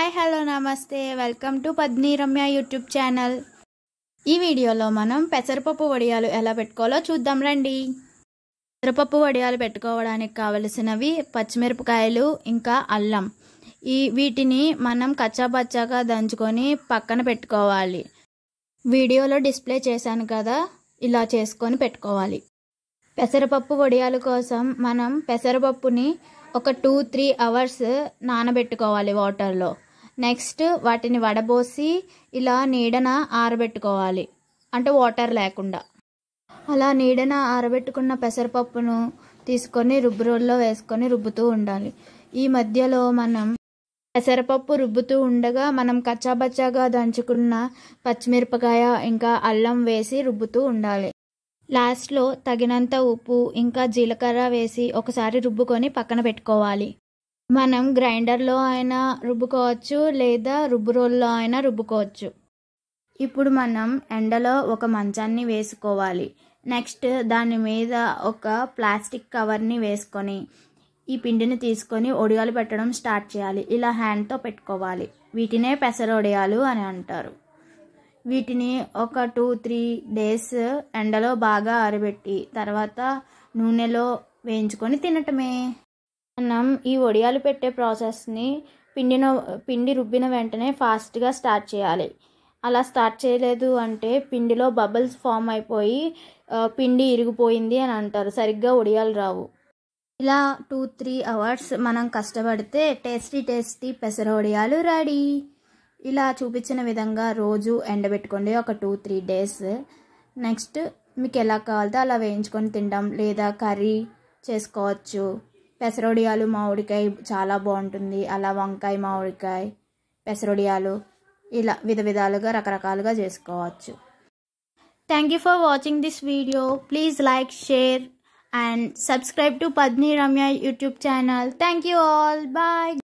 hi hello నమస్తే welcome to Padni Ramya YouTube channel ఈ వీడియోలో మనం పెసరపప్పు వడియాలు ఎలా పెట్టుకోవాలో చూద్దాం రండి పెసరపప్పు వడియాలు పెట్టుకోవడానికి కావలసినవి పచ్చిమిరపకాయలు ఇంకా అల్లం ఈ వీటిని మనం కచ్చాపచ్చాగా దంచుకొని పక్కన పెట్టుకోవాలి వీడియోలో డిస్ప్లే చేశాను కదా ఇలా చేసుకొని పెట్టుకోవాలి పెసరపప్పు వడియాల కోసం మనం పెసరపప్పుని ఒక టూ త్రీ అవర్స్ నానబెట్టుకోవాలి వాటర్లో నెక్స్ట్ వాటిని వడబోసి ఇలా నీడన ఆరబెట్టుకోవాలి అంటే వాటర్ లేకుండా అలా నీడన ఆరబెట్టుకున్న పెసరపప్పును తీసుకొని రుబ్బు రోల్లో వేసుకొని రుబ్బుతూ ఉండాలి ఈ మధ్యలో మనం పెసరపప్పు రుబ్బుతూ ఉండగా మనం కచ్చాబచ్చాగా దంచుకున్న పచ్చిమిరపకాయ ఇంకా అల్లం వేసి రుబ్బుతూ ఉండాలి లాస్ట్లో తగినంత ఉప్పు ఇంకా జీలకర్ర వేసి ఒకసారి రుబ్బుకొని పక్కన పెట్టుకోవాలి మనం గ్రైండర్లో అయినా రుబ్బుకోవచ్చు లేదా రుబ్బు రోల్లో అయినా రుబ్బుకోవచ్చు ఇప్పుడు మనం ఎండలో ఒక మంచాన్ని వేసుకోవాలి నెక్స్ట్ దాని మీద ఒక ప్లాస్టిక్ కవర్ని వేసుకొని ఈ పిండిని తీసుకొని ఒడియాలు పెట్టడం స్టార్ట్ చేయాలి ఇలా హ్యాండ్తో పెట్టుకోవాలి వీటినే పెసర ఒడియాలు అని అంటారు వీటిని ఒక టూ త్రీ డేస్ ఎండలో బాగా ఆరబెట్టి తర్వాత నూనెలో వేయించుకొని తినటమే మనం ఈ వడియాలు పెట్టే ప్రాసెస్ని పిండిన పిండి రుబ్బిన వెంటనే ఫాస్ట్గా స్టార్ట్ చేయాలి అలా స్టార్ట్ చేయలేదు అంటే పిండిలో బబుల్స్ ఫామ్ అయిపోయి పిండి ఇరిగిపోయింది అని అంటారు సరిగ్గా వడియాలు రావు ఇలా టూ త్రీ అవర్స్ మనం కష్టపడితే టేస్టీ టేస్టీ పెసర వడియాలు రెడీ ఇలా చూపించిన విధంగా రోజు ఎండబెట్టుకోండి ఒక టూ త్రీ డేస్ నెక్స్ట్ మీకు ఎలా కావాలితే అలా వేయించుకొని తింటాం లేదా కర్రీ చేసుకోవచ్చు పెసరొడియాలు మామిడికాయ చాలా బాగుంటుంది అలా వంకాయ మామిడికాయ పెసరొడియాలు ఇలా విధ విధాలుగా రకరకాలుగా చేసుకోవచ్చు thank you for watching this video please like share and subscribe to Padni Ramya YouTube channel thank you all bye